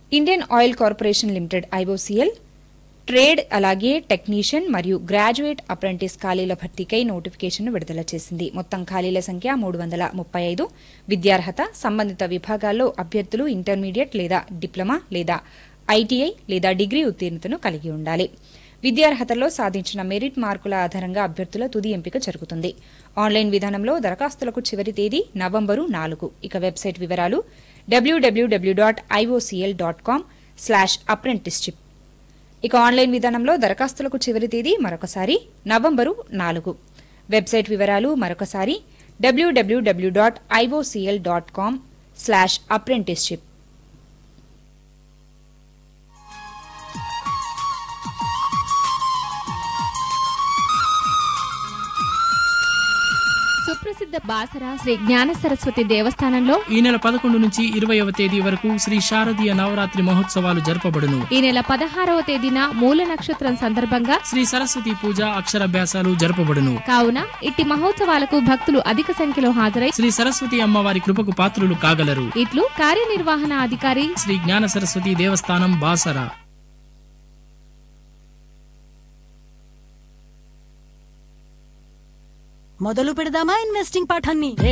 Indian Oil Corporation Limited IOCL trade అలాగే technician మరియు graduate apprentice ఖాళీల భర్తీకై నోటిఫికేషన్ను విడుదల చేసింది మొత్తం ఖాళీల సంఖ్య మూడు వందల ముప్పై ఐదు విద్యార్హత సంబంధిత విభాగాల్లో అభ్యర్థులు ఇంటర్మీడియట్ లేదా డిప్లొమా లేదా ఐటీఐ లేదా డిగ్రీ ఉత్తీర్ణతను కలిగి ఉండాలి విద్యార్హతలో సాధించిన మెరిట్ మార్కుల ఆధారంగా అభ్యర్థుల తుది ఎంపిక జరుగుతుంది ఆన్లైన్ విధానంలో దరఖాస్తులకు చివరి తేదీ నవంబరు నాలుగు ఇక వెబ్సైట్ వివరాలు WWW dot IOCL dot com slash apprenticeship ఇక ఆన్లైన్ విధానంలో దరఖాస్తులకు చివరి తేదీ మరొకసారి నవంబరు నాలుగు వెబ్సైట్ వివరాలు మరొకసారి WWW dot IOCL dot com slash apprenticeship సుప్రసిద్ధ బాసర శ్రీ జ్ఞాన సరస్వతి దేవస్థానంలో ఈ నెల పదకొండు నుంచి ఇరవయవ తేదీ వరకు శ్రీ శారదీయ నవరాత్రి మహోత్సవాలు జరపబడును ఈ నెల పదహారవ తేదీన మూల నక్షత్రం సందర్భంగా శ్రీ సరస్వతి పూజ అక్షరాభ్యాసాలు జరపబడును కావున ఇట్టి మహోత్సవాలకు భక్తులు అధిక సంఖ్యలో హాజరై శ్రీ సరస్వతి అమ్మవారి కృపకు పాత్రులు కాగలరు ఇట్లు కార్యనిర్వహణ అధికారి శ్రీ జ్ఞాన సరస్వతి దేవస్థానం బాసర మొదలు పెడదామా ఇన్వెస్టింగ్ పాఠాన్ని